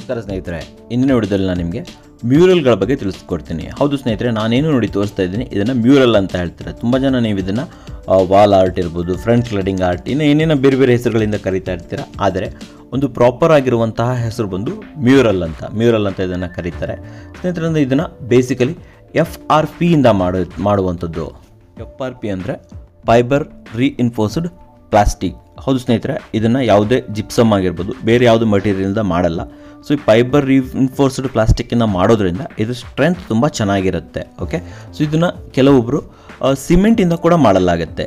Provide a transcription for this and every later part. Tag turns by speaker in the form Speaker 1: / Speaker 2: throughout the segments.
Speaker 1: ನಮಸ್ಕಾರ ಸ್ನೇಹಿತರೆ ಇಂದಿನ ವಿಡಿಯೋದಲ್ಲಿ ನಾನು ನಿಮಗೆ ಮ್ಯೂರಲ್ಗಳ ಬಗ್ಗೆ ತಿಳಿಸ್ಕೊಡ್ತೀನಿ ಹೌದು ಸ್ನೇಹಿತರೆ ನಾನೇನು ನೋಡಿ ತೋರಿಸ್ತಾ ಇದ್ದೀನಿ ಇದನ್ನು ಮ್ಯೂರಲ್ ಅಂತ ಹೇಳ್ತಾರೆ ತುಂಬ ಜನ ನೀವು ಇದನ್ನು ವಾಲ್ ಆರ್ಟ್ ಇರ್ಬೋದು ಫ್ರಂಟ್ ಕ್ಲಡಿಂಗ್ ಆರ್ಟ್ ಇನ್ನು ಏನೇನೋ ಬೇರೆ ಬೇರೆ ಹೆಸರುಗಳಿಂದ ಕರಿತಾ ಇರ್ತೀರ ಆದರೆ ಒಂದು ಪ್ರಾಪರ್ ಆಗಿರುವಂತಹ ಹೆಸರು ಬಂದು ಮ್ಯೂರಲ್ ಅಂತ ಮ್ಯೂರಲ್ ಅಂತ ಇದನ್ನು ಕರೀತಾರೆ ಸ್ನೇಹಿತರೆ ಅಂದ್ರೆ ಇದನ್ನು ಬೇಸಿಕಲಿ ಎಫ್ ಆರ್ ಪಿಯಿಂದ ಮಾಡೋ ಮಾಡುವಂಥದ್ದು ಎಫ್ ಆರ್ ಪಿ ಅಂದರೆ ಫೈಬರ್ ರೀಇನ್ಫೋರ್ಸ್ಡ್ ಪ್ಲಾಸ್ಟಿಕ್ ಹೌದು ಸ್ನೇಹಿತರೆ ಇದನ್ನು ಯಾವುದೇ ಜಿಪ್ಸಮ್ ಆಗಿರ್ಬೋದು ಬೇರೆ ಯಾವುದೇ ಮಟೀರಿಯಲ್ದ ಮಾಡಲ್ಲ ಸೊ ಈ ಫೈಬರ್ ರೀಇನ್ಫೋರ್ಸ್ಡ್ ಪ್ಲಾಸ್ಟಿಕ್ಕಿಂದ ಮಾಡೋದ್ರಿಂದ ಇದು ಸ್ಟ್ರೆಂತ್ ತುಂಬ ಚೆನ್ನಾಗಿರುತ್ತೆ ಓಕೆ ಸೊ ಇದನ್ನು ಕೆಲವೊಬ್ಬರು ಸಿಮೆಂಟಿಂದ ಕೂಡ ಮಾಡಲಾಗುತ್ತೆ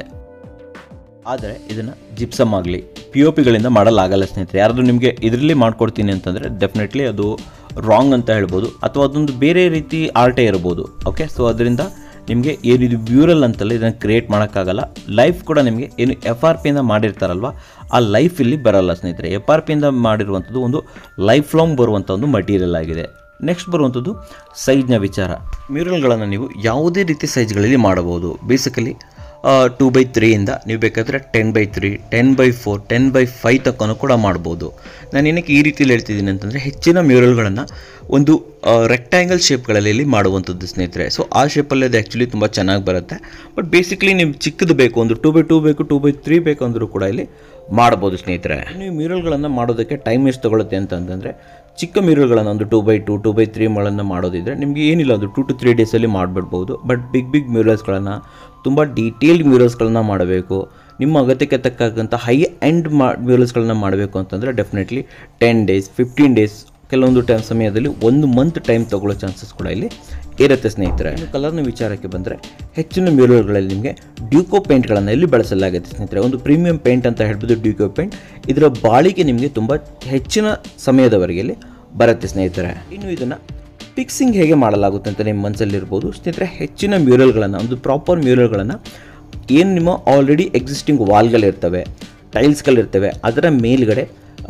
Speaker 1: ಆದರೆ ಇದನ್ನು ಜಿಪ್ಸಮ್ ಆಗಲಿ ಪಿ ಒ ಪಿಗಳಿಂದ ಮಾಡಲಾಗಲ್ಲ ಸ್ನೇಹಿತರೆ ಯಾರಾದರೂ ನಿಮಗೆ ಇದರಲ್ಲಿ ಮಾಡ್ಕೊಡ್ತೀನಿ ಅಂತಂದರೆ ಡೆಫಿನೆಟ್ಲಿ ಅದು ರಾಂಗ್ ಅಂತ ಹೇಳ್ಬೋದು ಅಥವಾ ಅದೊಂದು ಬೇರೆ ರೀತಿ ಆರ್ಟೇ ಇರ್ಬೋದು ಓಕೆ ಸೊ ಅದರಿಂದ ನಿಮಗೆ ಏನಿದು ಬ್ಯೂರಲ್ ಅಂತಲ್ಲ ಇದನ್ನು ಕ್ರಿಯೇಟ್ ಮಾಡೋಕ್ಕಾಗಲ್ಲ ಲೈಫ್ ಕೂಡ ನಿಮಗೆ ಏನು ಎಫ್ ಆರ್ ಪಿಯಿಂದ ಮಾಡಿರ್ತಾರಲ್ವ ಆ ಲೈಫ್ ಇಲ್ಲಿ ಬರಲ್ಲ ಸ್ನೇಹಿತರೆ ಎಫ್ ಆರ್ ಪಿಯಿಂದ ಮಾಡಿರುವಂಥದ್ದು ಒಂದು ಲೈಫ್ ಲಾಂಗ್ ಬರುವಂಥ ಒಂದು ಮಟೀರಿಯಲ್ ಆಗಿದೆ ನೆಕ್ಸ್ಟ್ ಬರುವಂಥದ್ದು ಸೈಜ್ನ ವಿಚಾರ ಮ್ಯೂರಲ್ಗಳನ್ನು ನೀವು ಯಾವುದೇ ರೀತಿ ಸೈಜ್ಗಳಲ್ಲಿ ಮಾಡಬಹುದು ಬೇಸಿಕಲಿ ಟೂ ಬೈ ತ್ರೀಯಿಂದ ನೀವು ಬೇಕಾದರೆ ten by three ten by four ten by five ತಕ್ಕನೂ ಕೂಡ ಮಾಡ್ಬೋದು ನಾನು ಏನಕ್ಕೆ ಈ ರೀತಿಯಲ್ಲಿ ಹೇಳ್ತಿದ್ದೀನಿ ಅಂತಂದರೆ ಹೆಚ್ಚಿನ ಮ್ಯೂರಲ್ಗಳನ್ನು ಒಂದು ರೆಕ್ಟ್ಯಾಂಗಲ್ ಶೇಪ್ಗಳಲ್ಲಿ ಇಲ್ಲಿ ಮಾಡುವಂಥದ್ದು ಸ್ನೇಹಿತರೆ ಸೊ ಆ ಶೇಪಲ್ಲಿ ಅದು ಆ್ಯಕ್ಚುಲಿ ತುಂಬ ಚೆನ್ನಾಗಿ ಬರುತ್ತೆ ಬಟ್ ಬೇಸಿಕ್ಲಿ ನೀವು ಚಿಕ್ಕದು ಬೇಕು ಒಂದು ಟೂ ಬೈ ಟೂ ಬೇಕು ಟೂ ಬೈ ತ್ರೀ ಬೇಕು ಅಂದರೂ ಕೂಡ ಇಲ್ಲಿ ಮಾಡ್ಬೋದು ಸ್ನೇಹಿತರೆ ನೀವು ಮ್ಯೂರಲ್ಗಳನ್ನು ಮಾಡೋದಕ್ಕೆ ಟೈಮ್ ಎಷ್ಟು ತಗೊಳುತ್ತೆ ಅಂತಂದರೆ ಚಿಕ್ಕ ಮ್ಯೂರಲ್ಗಳನ್ನು ಒಂದು two by two two by ತ್ರೀಗಳನ್ನು ಮಾಡೋದಿದ್ರೆ ನಿಮಗೆ ಏನಿಲ್ಲ ಒಂದು ಟೂ ಟು ತ್ರೀ ಡೇಸಲ್ಲಿ ಮಾಡಿಬಿಡ್ಬೋದು ಬಟ್ ಬಿಗ್ ಬಿಗ್ ಮ್ಯೂರಲ್ಸ್ಗಳನ್ನು ತುಂಬ ಡೀಟೇಲ್ಡ್ ಮ್ಯೂರಲ್ಸ್ಗಳನ್ನ ಮಾಡಬೇಕು ನಿಮ್ಮ ಅಗತ್ಯಕ್ಕೆ ತಕ್ಕಂಥ ಹೈ ಎಂಡ್ ಮಾ ಮ್ಯೂರಲ್ಸ್ಗಳನ್ನ ಮಾಡಬೇಕು ಅಂತಂದರೆ definitely ten days fifteen days ಕೆಲವೊಂದು ಟೈಮ್ ಸಮಯದಲ್ಲಿ ಒಂದು ಮಂತ್ ಟೈಮ್ ತಗೊಳ್ಳೋ ಚಾನ್ಸಸ್ ಕೂಡ ಇಲ್ಲಿ ಇರುತ್ತೆ ಸ್ನೇಹಿತರೆ ಇನ್ನು ಕಲರ್ನ ವಿಚಾರಕ್ಕೆ ಬಂದರೆ ಹೆಚ್ಚಿನ ಮ್ಯೂರಲ್ಗಳಲ್ಲಿ ನಿಮಗೆ ಡ್ಯೂಕೋ ಪೇಂಟ್ಗಳನ್ನು ಇಲ್ಲಿ ಬಳಸಲಾಗುತ್ತೆ ಸ್ನೇಹಿತರೆ ಒಂದು ಪ್ರೀಮಿಯಂ ಪೇಂಟ್ ಅಂತ ಹೇಳ್ಬೋದು ಡ್ಯೂಕೋ ಪೇಂಟ್ ಇದರ ಬಾಳಿಕೆ ನಿಮಗೆ ತುಂಬ ಹೆಚ್ಚಿನ ಸಮಯದವರೆಗೆ ಇಲ್ಲಿ ಬರುತ್ತೆ ಸ್ನೇಹಿತರೆ ಇನ್ನು ಇದನ್ನು ಫಿಕ್ಸಿಂಗ್ ಹೇಗೆ ಮಾಡಲಾಗುತ್ತೆ ಅಂತ ನಿಮ್ಮ ಮನಸ್ಸಲ್ಲಿರ್ಬೋದು ಸ್ನೇಹಿತರೆ ಹೆಚ್ಚಿನ ಮ್ಯೂರಲ್ಗಳನ್ನು ಒಂದು ಪ್ರಾಪರ್ ಮ್ಯೂರಲ್ಗಳನ್ನು ಏನು ನಿಮ್ಮ ಆಲ್ರೆಡಿ ಎಕ್ಸಿಸ್ಟಿಂಗ್ ವಾಲ್ಗಳಿರ್ತವೆ ಟೈಲ್ಸ್ಗಳಿರ್ತವೆ ಅದರ ಮೇಲ್ಗಡೆ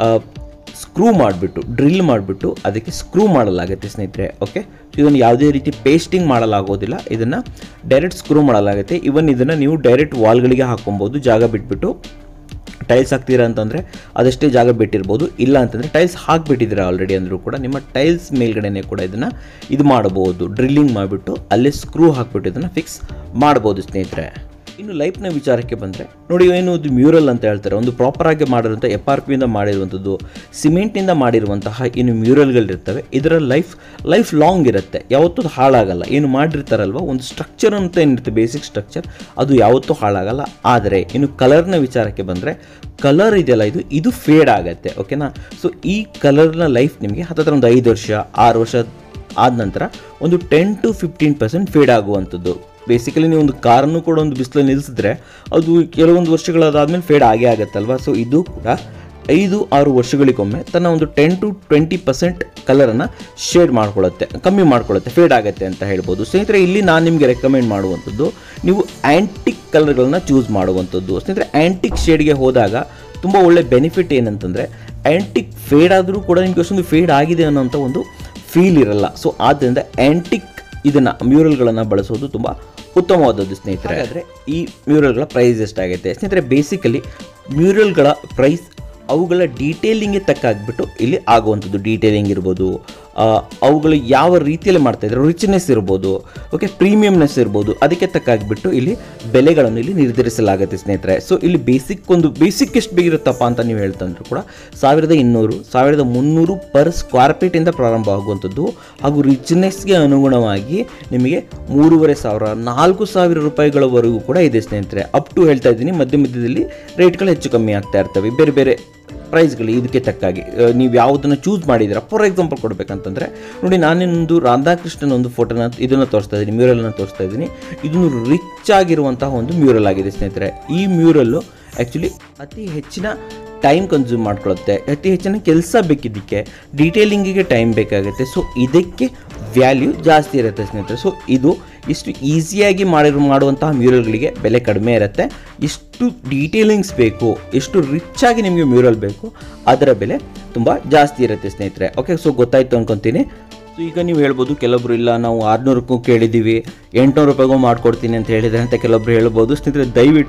Speaker 1: ಸ್ಕ್ರೂ ಮಾಡಿಬಿಟ್ಟು ಡ್ರಿಲ್ ಮಾಡಿಬಿಟ್ಟು ಅದಕ್ಕೆ ಸ್ಕ್ರೂ ಮಾಡಲಾಗುತ್ತೆ ಸ್ನೇಹಿತರೆ ಓಕೆ ಇದನ್ನು ಯಾವುದೇ ರೀತಿ ಪೇಸ್ಟಿಂಗ್ ಮಾಡಲಾಗೋದಿಲ್ಲ ಇದನ್ನು ಡೈರೆಕ್ಟ್ ಸ್ಕ್ರೂ ಮಾಡಲಾಗುತ್ತೆ ಇವನ್ ಇದನ್ನು ನೀವು ಡೈರೆಕ್ಟ್ ವಾಲ್ಗಳಿಗೆ ಹಾಕೊಬೋದು ಜಾಗ ಬಿಟ್ಬಿಟ್ಟು ಟೈಲ್ಸ್ ಹಾಕ್ತೀರಾ ಅಂತಂದರೆ ಅದಷ್ಟೇ ಜಾಗ ಬಿಟ್ಟಿರ್ಬೋದು ಇಲ್ಲ ಅಂತಂದರೆ ಟೈಲ್ಸ್ ಹಾಕಿಬಿಟ್ಟಿದ್ದೀರಾ ಆಲ್ರೆಡಿ ಅಂದರೂ ಕೂಡ ನಿಮ್ಮ ಟೈಲ್ಸ್ ಮೇಲ್ಗಡೆನೇ ಕೂಡ ಇದನ್ನು ಇದು ಮಾಡಬಹುದು ಡ್ರಿಲ್ಲಿಂಗ್ ಮಾಡಿಬಿಟ್ಟು ಅಲ್ಲೇ ಸ್ಕ್ರೂ ಹಾಕ್ಬಿಟ್ಟು ಇದನ್ನು ಫಿಕ್ಸ್ ಮಾಡ್ಬೋದು ಸ್ನೇಹಿತರೆ ಇನ್ನು ಲೈಫ್ನ ವಿಚಾರಕ್ಕೆ ಬಂದರೆ ನೋಡಿ ಏನು ಇದು ಮ್ಯೂರಲ್ ಅಂತ ಹೇಳ್ತಾರೆ ಒಂದು ಪ್ರಾಪರ್ ಆಗಿ ಮಾಡಿರುವಂಥ ಎಫ್ ಆರ್ ಪಿಯಿಂದ ಮಾಡಿರುವಂಥದ್ದು ಸಿಮೆಂಟಿಂದ ಮಾಡಿರುವಂತಹ ಏನು ಮ್ಯೂರಲ್ಗಳಿರ್ತವೆ ಇದರ ಲೈಫ್ ಲೈಫ್ ಲಾಂಗ್ ಇರುತ್ತೆ ಯಾವತ್ತೂ ಅದು ಹಾಳಾಗಲ್ಲ ಏನು ಮಾಡಿರ್ತಾರಲ್ವ ಒಂದು ಸ್ಟ್ರಕ್ಚರ್ ಅಂತ ಏನಿರುತ್ತೆ ಬೇಸಿಕ್ ಸ್ಟ್ರಕ್ಚರ್ ಅದು ಯಾವತ್ತೂ ಹಾಳಾಗಲ್ಲ ಆದರೆ ಇನ್ನು ಕಲರ್ನ ವಿಚಾರಕ್ಕೆ ಬಂದರೆ ಕಲರ್ ಇದೆಯಲ್ಲ ಇದು ಇದು ಫೇಡ್ ಆಗುತ್ತೆ ಓಕೆನಾ ಸೊ ಈ ಕಲರ್ನ ಲೈಫ್ ನಿಮಗೆ ಹತ್ತತ್ರ ಒಂದು ಐದು ವರ್ಷ ಆರು ವರ್ಷ ಆದ ನಂತರ ಒಂದು ten to fifteen percent fade ಆಗುವಂಥದ್ದು ಬೇಸಿಕಲಿ ನೀವು ಒಂದು ಕಾರನ್ನು ಕೂಡ ಒಂದು ಬಿಸಿಲಲ್ಲಿ ನಿಲ್ಲಿಸಿದ್ರೆ ಅದು ಕೆಲವೊಂದು ವರ್ಷಗಳಾದಾದ್ಮೇಲೆ ಫೇಡ್ ಆಗೇ ಆಗುತ್ತಲ್ವ ಸೊ ಇದು ಕೂಡ ಐದು ಆರು ವರ್ಷಗಳಿಗೊಮ್ಮೆ ತನ್ನ ಒಂದು ಟೆನ್ ಟು ಟ್ವೆಂಟಿ ಪರ್ಸೆಂಟ್ ಕಲರನ್ನು ಶೇಡ್ ಮಾಡ್ಕೊಳ್ಳುತ್ತೆ ಕಮ್ಮಿ ಮಾಡ್ಕೊಳ್ಳುತ್ತೆ ಫೇಡ್ ಆಗುತ್ತೆ ಅಂತ ಹೇಳ್ಬೋದು ಸ್ನೇಹಿತರೆ ಇಲ್ಲಿ ನಾನು ನಿಮಗೆ ರೆಕಮೆಂಡ್ ಮಾಡುವಂಥದ್ದು ನೀವು ಆ್ಯಂಟಿಕ್ ಕಲರ್ಗಳನ್ನ ಚೂಸ್ ಮಾಡುವಂಥದ್ದು ಸ್ನೇಹಿತರೆ ಆ್ಯಂಟಿಕ್ ಶೇಡ್ಗೆ ಹೋದಾಗ ತುಂಬ ಒಳ್ಳೆ ಬೆನಿಫಿಟ್ ಏನಂತಂದರೆ ಆ್ಯಂಟಿಕ್ ಫೇಡ್ ಆದರೂ ಕೂಡ ನಿಮಗೆ ಅಷ್ಟೊಂದು ಫೇಡ್ ಆಗಿದೆ ಅನ್ನೋಂಥ ಒಂದು ಫೀಲ್ ಇರಲ್ಲ ಸೊ ಆದ್ದರಿಂದ ಆ್ಯಂಟಿಕ್ ಇದನ್ನು ಮ್ಯೂರಲ್ಗಳನ್ನು ಬಳಸೋದು ತುಂಬ ಉತ್ತಮವಾದದ್ದು ಸ್ನೇಹಿತರೆ ಆದರೆ ಈ ಮ್ಯೂರಲ್ಗಳ ಪ್ರೈಸ್ ಎಷ್ಟಾಗುತ್ತೆ ಸ್ನೇಹಿತರೆ ಬೇಸಿಕಲಿ ಮ್ಯೂರಲ್ಗಳ ಪ್ರೈಸ್ ಅವುಗಳ ಡೀಟೇಲಿಂಗ್ಗೆ ತಕ್ಕಾಗ್ಬಿಟ್ಟು ಇಲ್ಲಿ ಆಗುವಂಥದ್ದು ಡೀಟೇಲಿಂಗ್ ಇರ್ಬೋದು ಆ, ಅವುಗಳು ಯಾವ ರೀತಿಯಲ್ಲಿ ಮಾಡ್ತಾ ಇದ್ದಾರೆ ರಿಚ್ನೆಸ್ ಇರ್ಬೋದು ಓಕೆ ಪ್ರೀಮಿಯಮ್ನೆಸ್ ಇರ್ಬೋದು ಅದಕ್ಕೆ ತಕ್ಕಾಗ್ಬಿಟ್ಟು ಇಲ್ಲಿ ಬೆಲೆಗಳನ್ನು ಇಲ್ಲಿ ನಿರ್ಧರಿಸಲಾಗುತ್ತೆ ಸ್ನೇಹಿತರೆ ಸೊ ಇಲ್ಲಿ ಬೇಸಿಕ್ ಒಂದು ಬೇಸಿಕ್ ಎಷ್ಟು ಬೇಗಿರುತ್ತಪ್ಪ ಅಂತ ನೀವು ಹೇಳ್ತಂದ್ರೂ ಕೂಡ ಸಾವಿರದ ಇನ್ನೂರು ಸಾವಿರದ ಮುನ್ನೂರು ಪರ್ ಸ್ಕ್ವೇರ್ ಫೀಟಿಂದ ಪ್ರಾರಂಭ ಆಗುವಂಥದ್ದು ಹಾಗೂ ರಿಚ್ನೆಸ್ಗೆ ಅನುಗುಣವಾಗಿ ನಿಮಗೆ ಮೂರುವರೆ ಸಾವಿರ ನಾಲ್ಕು ಸಾವಿರ ರೂಪಾಯಿಗಳವರೆಗೂ ಕೂಡ ಇದೆ ಸ್ನೇಹಿತರೆ ಅಪ್ ಟು ಹೇಳ್ತಾ ಇದ್ದೀನಿ ಮಧ್ಯ ಮಧ್ಯದಲ್ಲಿ ರೇಟ್ಗಳು ಹೆಚ್ಚು ಕಮ್ಮಿ ಆಗ್ತಾ ಇರ್ತವೆ ಬೇರೆ ಬೇರೆ ಪ್ರೈಸ್ಗಳು ಇದಕ್ಕೆ ತಕ್ಕಾಗಿ ನೀವು ಯಾವುದನ್ನು ಚೂಸ್ ಮಾಡಿದ್ದೀರಾ ಫಾರ್ ಎಕ್ಸಾಂಪಲ್ ಕೊಡಬೇಕಂತಂದರೆ ನೋಡಿ ನಾನಿನ್ನೊಂದು ರಾಧಾಕೃಷ್ಣನ ಒಂದು ಫೋಟೋನ ಇದನ್ನು ತೋರಿಸ್ತಾ ಇದ್ದೀನಿ ಮ್ಯೂರಲ್ನ ತೋರಿಸ್ತಾ ಇದ್ದೀನಿ ಇದೊಂದು ರಿಚ್ ಆಗಿರುವಂತಹ ಒಂದು ಮ್ಯೂರಲ್ ಆಗಿದೆ ಸ್ನೇಹಿತರೆ ಈ ಮ್ಯೂರಲ್ಲು ಆ್ಯಕ್ಚುಲಿ ಅತಿ ಹೆಚ್ಚಿನ ಟೈಮ್ ಕನ್ಸ್ಯೂಮ್ ಮಾಡ್ಕೊಳ್ಳುತ್ತೆ ಅತಿ ಹೆಚ್ಚಿನ ಕೆಲಸ ಬೇಕಿದ್ದಕ್ಕೆ ಡೀಟೇಲಿಂಗಿಗೆ ಟೈಮ್ ಬೇಕಾಗುತ್ತೆ ಸೊ ಇದಕ್ಕೆ ವ್ಯಾಲ್ಯೂ ಜಾಸ್ತಿ ಇರುತ್ತೆ ಸ್ನೇಹಿತರೆ ಸೊ ಇದು ಇಷ್ಟು ಈಸಿಯಾಗಿ ಮಾಡಿರೋ ಮಾಡುವಂತಹ ಮ್ಯೂರಲ್ಗಳಿಗೆ ಬೆಲೆ ಕಡಿಮೆ ಇರುತ್ತೆ ಎಷ್ಟು ಡೀಟೇಲಿಂಗ್ಸ್ ಬೇಕು ಎಷ್ಟು ರಿಚ್ ಆಗಿ ನಿಮಗೆ ಮ್ಯೂರಲ್ ಬೇಕು ಅದರ ಬೆಲೆ ತುಂಬ ಜಾಸ್ತಿ ಇರುತ್ತೆ ಸ್ನೇಹಿತರೆ ಓಕೆ ಸೊ ಗೊತ್ತಾಯ್ತು ಅನ್ಕೊತೀನಿ ಸೊ ಈಗ ನೀವು ಹೇಳ್ಬೋದು ಕೆಲವೊಬ್ರು ಇಲ್ಲ ನಾವು ಆರುನೂರಕ್ಕೂ ಕೇಳಿದ್ದೀವಿ ಎಂಟುನೂರು ರೂಪಾಯಿಗೂ ಮಾಡ್ಕೊಡ್ತೀನಿ ಅಂತ ಹೇಳಿದರೆ ಅಂತ ಕೆಲವೊಬ್ರು ಹೇಳ್ಬೋದು ಸ್ನೇಹಿತರೆ ದಯವಿಟ್ಟು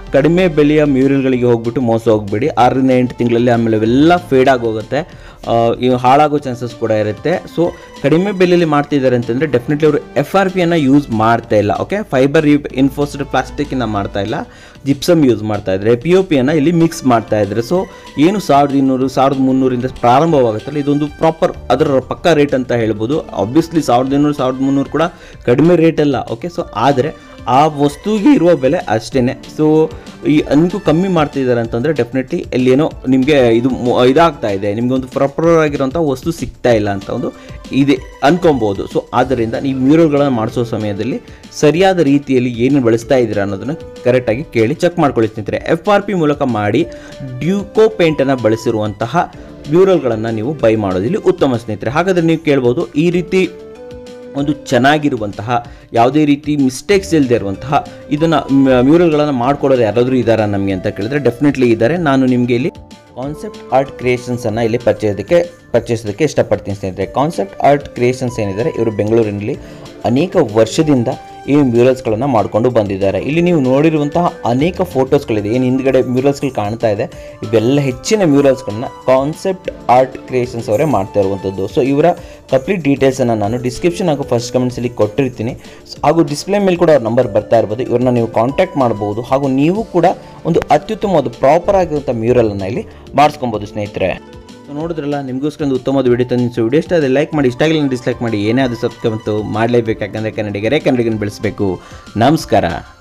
Speaker 1: ಕಡಿಮೆ ಬೆಲೆಯ ಮ್ಯೂರಲ್ಗಳಿಗೆ ಹೋಗ್ಬಿಟ್ಟು ಮೋಸ ಹೋಗ್ಬೇಡಿ ಆರರಿಂದ ಎಂಟು ತಿಂಗಳಲ್ಲಿ ಆಮೇಲೆ ಅವೆಲ್ಲ ಫೇಡ್ ಆಗಿ ಹೋಗುತ್ತೆ ಆ, ಇವು ಹಾಳಾಗೋ ಚಾನ್ಸಸ್ ಕೂಡ ಇರುತ್ತೆ ಸೊ ಕಡಿಮೆ ಬೆಲೆಯಲ್ಲಿ ಮಾಡ್ತಿದ್ದಾರೆ ಅಂತಂದರೆ ಡೆಫಿನೆಟ್ಲಿ ಅವರು ಎಫ್ ಆರ್ ಪಿಯನ್ನು ಯೂಸ್ ಮಾಡ್ತಾ ಇಲ್ಲ ಓಕೆ ಫೈಬರ್ ಇನ್ಫೋಸ್ಡ್ ಪ್ಲಾಸ್ಟಿಕ್ಕಿಂದ ಮಾಡ್ತಾ ಇಲ್ಲ ಜಿಪ್ಸಮ್ ಯೂಸ್ ಮಾಡ್ತಾ ಇದ್ದಾರೆ ಪಿ ಒ ಪಿಯನ್ನು ಇಲ್ಲಿ ಮಿಕ್ಸ್ ಮಾಡ್ತಾ ಇದ್ದಾರೆ ಸೊ ಏನು ಸಾವಿರದ ಇನ್ನೂರು ಸಾವಿರದ ಮುನ್ನೂರಿಂದ ಪ್ರಾರಂಭವಾಗುತ್ತಲ್ಲ ಇದೊಂದು ಪ್ರಾಪರ್ ಅದರ ಪಕ್ಕ ರೇಟ್ ಅಂತ ಹೇಳ್ಬೋದು ಆಬ್ವಿಯಸ್ಲಿ ಸಾವಿರದ ಇನ್ನೂರು ಸಾವಿರದ ಮುನ್ನೂರು ಕೂಡ ಕಡಿಮೆ ರೇಟ್ ಅಲ್ಲ ಓಕೆ ಸೊ ಆದರೆ ಆ ವಸ್ತುವಿಗೆ ಇರುವ ಬೆಲೆ ಅಷ್ಟೇ ಸೊ ಈ ಅನ್ಕು ಕಮ್ಮಿ ಮಾಡ್ತಿದ್ದಾರೆ ಅಂತಂದರೆ ಡೆಫಿನೆಟ್ಲಿ ಅಲ್ಲಿ ಏನೋ ನಿಮಗೆ ಇದು ಮೊ- ಇದಾಗ್ತಾ ಇದೆ ನಿಮಗೆ ಒಂದು ಪ್ರಾಪರ್ ಆಗಿರೋಂಥ ವಸ್ತು ಸಿಗ್ತಾ ಇಲ್ಲ ಅಂತ ಒಂದು ಇದೆ ಅನ್ಕೊಬೋದು ಸೊ ಆದ್ದರಿಂದ ನೀವು ಮ್ಯೂರಲ್ಗಳನ್ನು ಮಾಡಿಸೋ ಸಮಯದಲ್ಲಿ ಸರಿಯಾದ ರೀತಿಯಲ್ಲಿ ಏನು ಬಳಸ್ತಾ ಇದ್ದೀರಾ ಅನ್ನೋದನ್ನು ಕರೆಕ್ಟಾಗಿ ಕೇಳಿ ಚೆಕ್ ಮಾಡ್ಕೊಳ್ಳಿ ಸ್ನೇಹಿತರೆ ಎಫ್ ಆರ್ ಪಿ ಮೂಲಕ ಮಾಡಿ ಡ್ಯೂಕೋ ಪೇಂಟನ್ನು ಬಳಸಿರುವಂತಹ ಮ್ಯೂರಲ್ಗಳನ್ನು ನೀವು ಬೈ ಮಾಡೋದಿಲ್ಲಿ ಉತ್ತಮ ಸ್ನೇಹಿತರೆ ಹಾಗಾದರೆ ನೀವು ಕೇಳ್ಬೋದು ಈ ರೀತಿ ಒಂದು ಚೆನ್ನಾಗಿರುವಂತಹ ಯಾವುದೇ ರೀತಿ ಮಿಸ್ಟೇಕ್ಸ್ ಇಲ್ಲದೆ ಇರುವಂತಹ ಇದನ್ನು ಮ್ಯೂರಲ್ಗಳನ್ನು ಮಾಡ್ಕೊಡೋರು ಯಾರಾದರೂ ಇದ್ದಾರಾ ನಮಗೆ ಅಂತ ಕೇಳಿದ್ರೆ ಡೆಫಿನೆಟ್ಲಿ ಇದ್ದಾರೆ ನಾನು ನಿಮಗೆ ಇಲ್ಲಿ ಕಾನ್ಸೆಪ್ಟ್ ಆರ್ಟ್ ಕ್ರಿಯೇಷನ್ಸನ್ನು ಇಲ್ಲಿ ಪರಿಚಯದಕ್ಕೆ ಪರಿಚಯಿಸೋದಕ್ಕೆ ಇಷ್ಟಪಡ್ತೀನಿ ಸ್ನೇಹಿತರೆ ಕಾನ್ಸೆಪ್ಟ್ ಆರ್ಟ್ ಕ್ರಿಯೇಷನ್ಸ್ ಏನಿದ್ದಾರೆ ಇವರು ಬೆಂಗಳೂರಿನಲ್ಲಿ ಅನೇಕ ವರ್ಷದಿಂದ ಈ ಮ್ಯೂರಲ್ಸ್ಗಳನ್ನು ಮಾಡಿಕೊಂಡು ಬಂದಿದ್ದಾರೆ ಇಲ್ಲಿ ನೀವು ನೋಡಿರುವಂತಹ ಅನೇಕ ಫೋಟೋಸ್ಗಳಿದೆ ಏನು ಹಿಂದ್ಗಡೆ ಮ್ಯೂರಲ್ಸ್ಗಳು ಕಾಣ್ತಾ ಇದೆ ಇವೆಲ್ಲ ಹೆಚ್ಚಿನ ಮ್ಯೂರಲ್ಸ್ಗಳನ್ನ ಕಾನ್ಸೆಪ್ಟ್ ಆರ್ಟ್ ಕ್ರಿಯೇಷನ್ಸ್ ಅವರೇ ಮಾಡ್ತಾ ಇರುವಂಥದ್ದು ಸೊ ಇವರ ಕಂಪ್ಲೀಟ್ ಡೀಟೇಲ್ಸನ್ನು ನಾನು ಡಿಸ್ಕ್ರಿಪ್ಷನ್ ಹಾಗೂ ಫಸ್ಟ್ ಕಮೆಂಟ್ಸಲ್ಲಿ ಕೊಟ್ಟಿರ್ತೀನಿ So, ಹಾಗೂ ಡಿಸ್ಪ್ಲೇ ಮೇಲೆ ಕೂಡ ಅವ್ರ ನಂಬರ್ ಬರ್ತಾ ಇರ್ಬೋದು ಇವ್ರನ್ನ ನೀವು ಕಾಂಟ್ಯಾಕ್ಟ್ ಮಾಡ್ಬೋದು ಹಾಗೂ ನೀವು ಕೂಡ ಒಂದು ಅತ್ಯುತ್ತಮವಾದ ಪ್ರಾಪರ್ ಆಗಿರುವಂಥ ಮ್ಯೂರಲನ್ನು ಇಲ್ಲಿ ಮಾಡಿಸ್ಕೊಬೋದು ಸ್ನೇಹಿತರೆ ಸೊ ನೋಡಿದ್ರಲ್ಲ ನಿಮಗೋಸ್ಕರ ಒಂದು ಉತ್ತಮವಾದ ವಿಡಿಯೋ ತಂದಿದ್ದು ವಿಡಿಯೋ ಇಷ್ಟ ಆದರೆ ಲೈಕ್ ಮಾಡಿ ಇಷ್ಟ ಆಗಿಲ್ಲ ಡಿಸ್ಲೈಕ್ ಮಾಡಿ ಏನೇ ಅದು ಸಬ್ಸ್ಕ್ರೈಬ್ ಅಂತೂ ಮಾಡಲೇಬೇಕು ಯಾಕಂದರೆ ಕನ್ನಡಿಗರೇ ಕನ್ನಡಿಗನ ಬೆಳೆಸಬೇಕು ನಮಸ್ಕಾರ